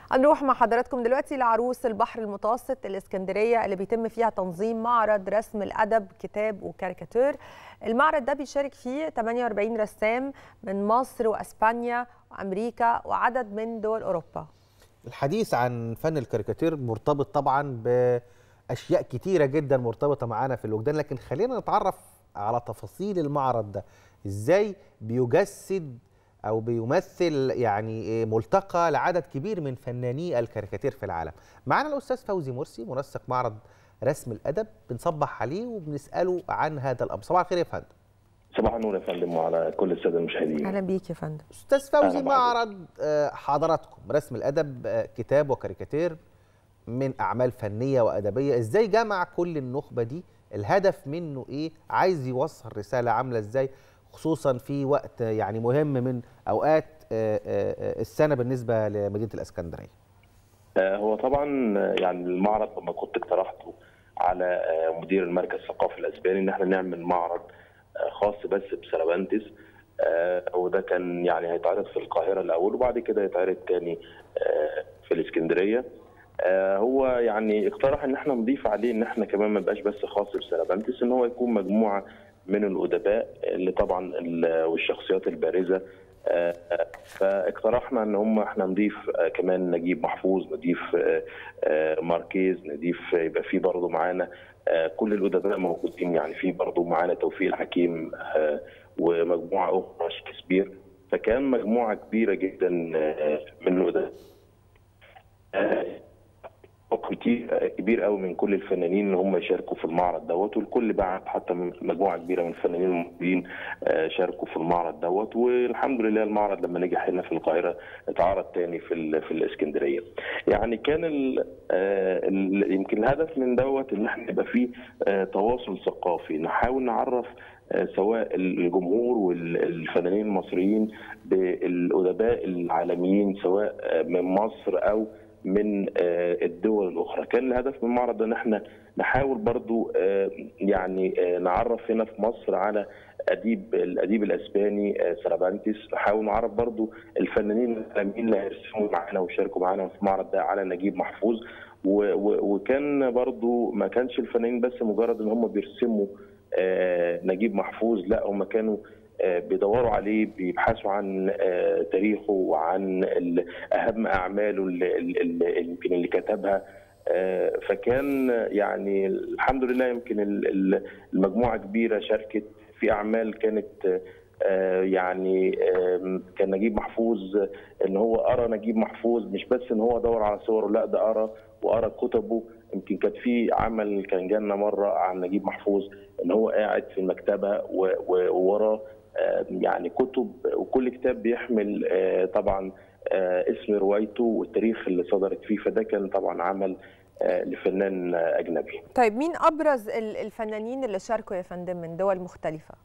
هنروح مع حضراتكم دلوقتي لعروس البحر المتوسط الإسكندرية اللي بيتم فيها تنظيم معرض رسم الأدب كتاب وكاريكاتير المعرض ده بيشارك فيه 48 رسام من مصر وأسبانيا وأمريكا وعدد من دول أوروبا الحديث عن فن الكاريكاتير مرتبط طبعا باشياء كتيره جدا مرتبطه معانا في الوجدان لكن خلينا نتعرف على تفاصيل المعرض ده ازاي بيجسد او بيمثل يعني ملتقى لعدد كبير من فناني الكاريكاتير في العالم معانا الاستاذ فوزي مرسي منسق معرض رسم الادب بنصبح عليه وبنساله عن هذا الامر صباح الخير يا فندم صباح النور يا فندم وعلى كل الساده المشاهدين أهلا بيك يا فندم استاذ فوزي أهلا معرض آه، حضراتكم رسم الادب آه، كتاب وكاريكاتير من اعمال فنيه وادبيه ازاي جمع كل النخبه دي الهدف منه ايه عايز يوصل رساله عامله ازاي خصوصا في وقت آه، يعني مهم من اوقات آه، آه، السنه بالنسبه لمدينه الاسكندريه آه، هو طبعا آه، يعني المعرض لما كنت اقترحته على آه، مدير المركز الثقافي الاسباني ان احنا نعمل معرض آه، خاص بس بسرابانتس آه، وده كان يعني هيتعرض في القاهره الاول وبعد كده يتعرض تاني آه، في الاسكندريه آه، هو يعني اقترح ان احنا نضيف عليه ان احنا كمان ما يبقاش بس خاص بسرابانتس ان هو يكون مجموعه من الادباء اللي طبعا ال- والشخصيات البارزه آه، آه، فاقترحنا ان هم احنا نضيف آه، كمان نجيب محفوظ نضيف آه، آه، ماركيز نضيف يبقى في برضه معانا آه، كل الادباء موجودين يعني في برضه معانا توفيق الحكيم آه، ومجموعه اخرى شكسبير فكان مجموعه كبيره جدا آه، من الادباء آه، كتير كبير قوي من كل الفنانين اللي هم يشاركوا في المعرض دوت والكل بعت حتى مجموعه كبيره من الفنانين الموجودين آه، شاركوا في المعرض دوت والحمد لله المعرض لما نجح هنا في القاهره اتعرض تاني في ال- في الاسكندريه. يعني كان ال آه، ال- يمكن الهدف من دوت ان احنا يبقى فيه آه، تواصل ثقافي نحاول نعرف آه، سواء الجمهور والفنانين المصريين بالادباء العالميين سواء آه، من مصر او من آه، الدول الاخرى كان الهدف من المعرض ان احنا نحاول برضو آه، يعني آه، نعرف هنا في مصر على اديب الاديب الاسباني آه، سرابانتس نحاول نعرف برضو الفنانين العالميين اللي هيرسموا معانا ويشاركوا معانا في المعرض ده على نجيب محفوظ و- و- وكان برضو ما كانش الفنانين بس مجرد ان هم بيرسموا آه، نجيب محفوظ لا هم كانوا آه، بيدوروا عليه بيبحثوا عن آه، تاريخه وعن ال- اهم اعماله اللي, اللي, اللي يمكن اللي كتبها آه، فكان يعني الحمد لله يمكن ال- ال- المجموعه كبيره شاركت في اعمال كانت آه، يعني آم، كان نجيب محفوظ ان هو قرا نجيب محفوظ مش بس ان هو دور على صوره لا ده قرا وقرا كتبه يمكن كانت في عمل كان جالنا مره عن نجيب محفوظ ان هو قاعد في المكتبه و- و- ووراه آه، يعني كتب وكل كتاب بيحمل آه، طبعا آه، اسم روايته والتاريخ اللي صدرت فيه فده كان طبعا عمل آه، لفنان آه، اجنبي طيب مين أبرز ال- الفنانين اللي شاركوا يا فندم من دول مختلفة؟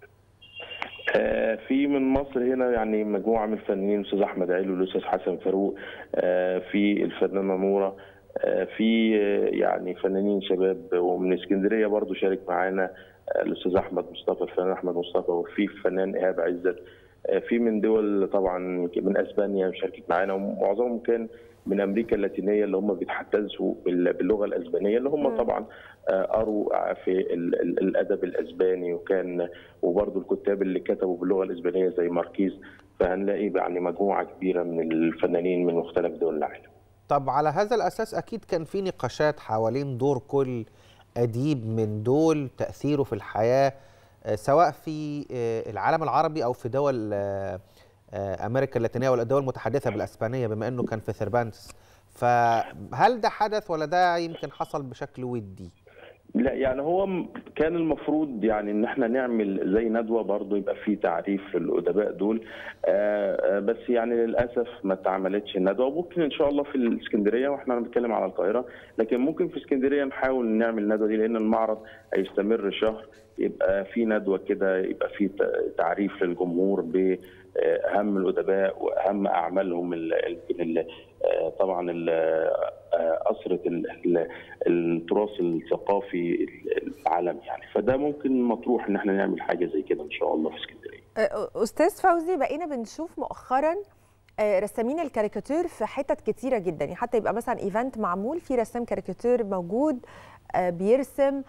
آه، في من مصر هنا يعني مجموعه من الفنانين الاستاذ احمد علي والاستاذ حسن فاروق آه، في الفنانه نوره آه، في آه، يعني فنانين شباب ومن اسكندريه برضو شارك معانا آه، الاستاذ احمد مصطفى الفنان احمد مصطفى وفي فنان ايهاب عزت آه، في من دول طبعا من اسبانيا شاركت معانا ومعظمهم كان من امريكا اللاتينيه اللي هم بيتحدثوا بال- باللغه الاسبانيه اللي هم مم. طبعا طبعا قروا في ال- ال- الادب الاسباني وكان وبرضه الكتاب اللي كتبوا باللغه الاسبانيه زي ماركيز فهنلاقي يعني مجموعه كبيره من الفنانين من مختلف دول العالم. طب على هذا الاساس اكيد كان في نقاشات حوالين دور كل اديب من دول تاثيره في الحياه آه، سواء في آه، العالم العربي او في دول آه، آه، امريكا اللاتينيه والدول المتحدثه بالاسبانيه بما انه كان في ثيربانتس فهل ده حدث ولا ده يمكن حصل بشكل ودي لا يعني هو م- كان المفروض يعني ان احنا نعمل زي ندوه برضه يبقى في تعريف للادباء دول آه، آه، بس يعني للاسف ما اتعملتش الندوه وممكن ان شاء الله في الاسكندريه واحنا بنتكلم على القاهره لكن ممكن في اسكندريه نحاول نعمل الندوه دي لان المعرض هيستمر شهر يبقى في ندوه كده يبقى في ت- تعريف للجمهور باهم الادباء واهم اعمالهم ال- ال- ال- آه، طبعا ال- آه، أسرة ال- ال- التراث الثقافي العالمي يعني فده ممكن مطروح ان احنا نعمل حاجه زي كده ان شاء الله في اسكندريه أه، أستاذ فوزي بقينا بنشوف مؤخرا رسامين الكاريكاتير في حتت كتيره جدا يعني حتى يبقى مثلا ايفنت معمول في رسام كاريكاتير موجود بيرسم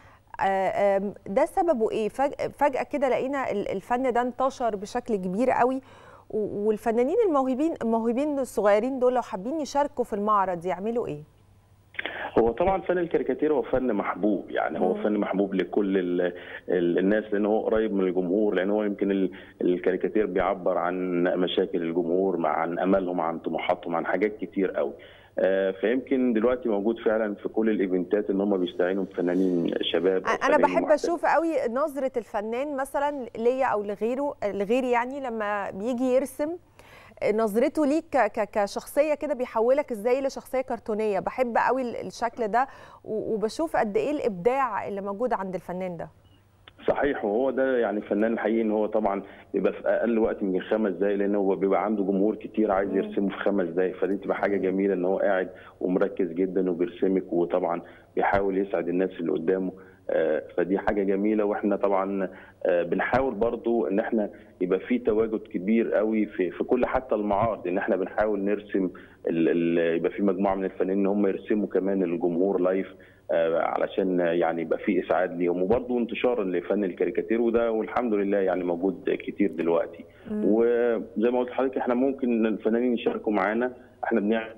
ده سببه ايه فجاه كده لقينا الفن ده انتشر بشكل كبير قوي والفنانين الموهوبين الموهوبين الصغيرين دول لو حابين يشاركوا في المعرض يعملوا ايه هو طبعا فن الكاريكاتير هو فن محبوب يعني هو فن محبوب لكل ال ال الناس لان هو قريب من الجمهور لان هو يمكن الكاريكاتير بيعبر عن مشاكل الجمهور عن املهم عن طموحاتهم عن حاجات كتير قوي فيمكن دلوقتي موجود فعلا في كل الايفنتات ان هم بيستعينوا بفنانين شباب انا بحب اشوف قوي نظره الفنان مثلا ليا او لغيره لغيري يعني لما بيجي يرسم نظرته ليك كشخصيه كده بيحولك ازاي لشخصيه كرتونيه بحب قوي الشكل ده وبشوف قد ايه الابداع اللي موجود عند الفنان ده صحيح وهو ده يعني الفنان الحقيقي ان هو طبعا بيبقى في اقل وقت من خمس دقائق لان هو بيبقى عنده جمهور كتير عايز يرسمه في خمس دقائق فدي تبقى حاجه جميله ان هو قاعد ومركز جدا وبيرسمك وطبعا بيحاول يسعد الناس اللي قدامه فدي حاجه جميله واحنا طبعا بنحاول برضو ان احنا يبقى في تواجد كبير قوي في في كل حتى المعارض ان احنا بنحاول نرسم ال ال يبقى في مجموعه من الفنانين ان هم يرسموا كمان الجمهور لايف علشان يعني يبقى في اسعاد ليهم وبرضه انتشار لفن الكاريكاتير وده والحمد لله يعني موجود كتير دلوقتي وزي ما قلت لحضرتك احنا ممكن الفنانين يشاركوا معانا احنا بنعمل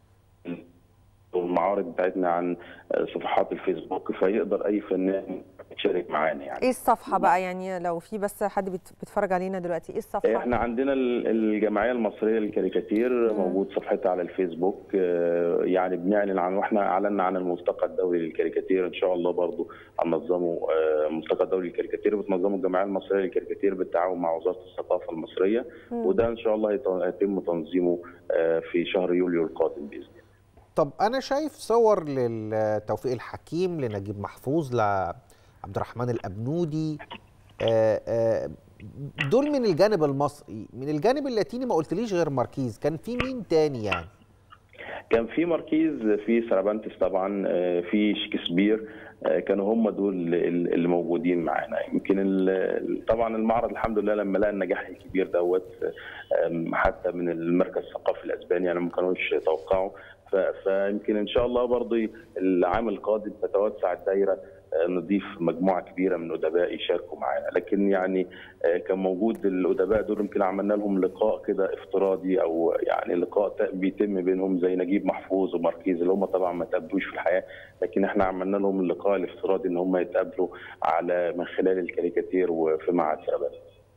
المعارض بتاعتنا عن صفحات الفيسبوك فيقدر اي فنان يشارك معانا يعني ايه الصفحه بقى يعني لو في بس حد بيتفرج علينا دلوقتي ايه الصفحه احنا عندنا الجمعيه المصريه للكاريكاتير موجود صفحتها على الفيسبوك يعني بنعلن عن واحنا اعلنا عن الملتقى الدولي للكاريكاتير ان شاء الله برضو هننظمه الملتقى الدولي للكاريكاتير بتنظمه الجمعيه المصريه للكاريكاتير بالتعاون مع وزاره الثقافه المصريه مم. وده ان شاء الله يتم تنظيمه في شهر يوليو القادم باذن الله طب انا شايف صور لتوفيق الحكيم لنجيب محفوظ لعبد الرحمن الابنودي دول من الجانب المصري من الجانب اللاتيني ما قلتليش غير ماركيز كان في مين تاني يعني كان في ماركيز في سرابانتس طبعا في شكسبير كانوا هم دول اللي موجودين معانا يمكن طبعا المعرض الحمد لله لما لقى النجاح الكبير دوت حتى من المركز الثقافي الاسباني يعني ما كانوش يتوقعوا فيمكن ان شاء الله برضه العام القادم تتوسع الدائره نضيف مجموعه كبيره من الادباء يشاركوا معانا لكن يعني كان موجود الادباء دول يمكن عملنا لهم لقاء كده افتراضي او يعني لقاء بيتم بينهم زي نجيب محفوظ وماركيز اللي هم طبعا ما تقابلوش في الحياه لكن احنا عملنا لهم اللقاء الافتراضي ان هم يتقابلوا على من خلال الكاريكاتير وفي معهد سربات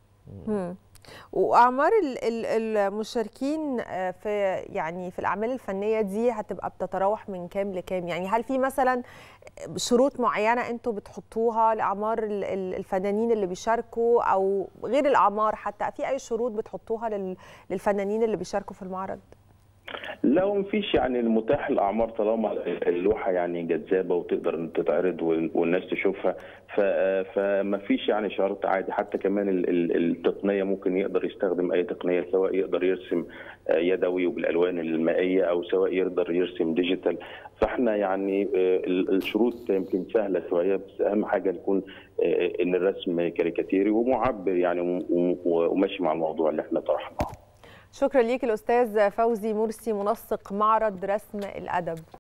واعمار المشاركين في يعني في الاعمال الفنيه دي هتبقى بتتراوح من كام لكام يعني هل في مثلا شروط معينه انتوا بتحطوها لاعمار الفنانين اللي بيشاركوا او غير الاعمار حتى في اي شروط بتحطوها للفنانين اللي بيشاركوا في المعرض لا مفيش يعني المتاح الاعمار طالما اللوحه يعني جذابه وتقدر تتعرض والناس تشوفها فما فيش يعني شرط عادي حتى كمان التقنيه ممكن يقدر يستخدم اي تقنيه سواء يقدر يرسم يدوي وبالالوان المائيه او سواء يقدر يرسم ديجيتال فاحنا يعني الشروط يمكن سهله شويه بس اهم حاجه يكون ان الرسم كاريكاتيري ومعبر يعني وماشي مع الموضوع اللي احنا طرحناه شكرا ليك الاستاذ فوزي مرسي منسق معرض رسم الادب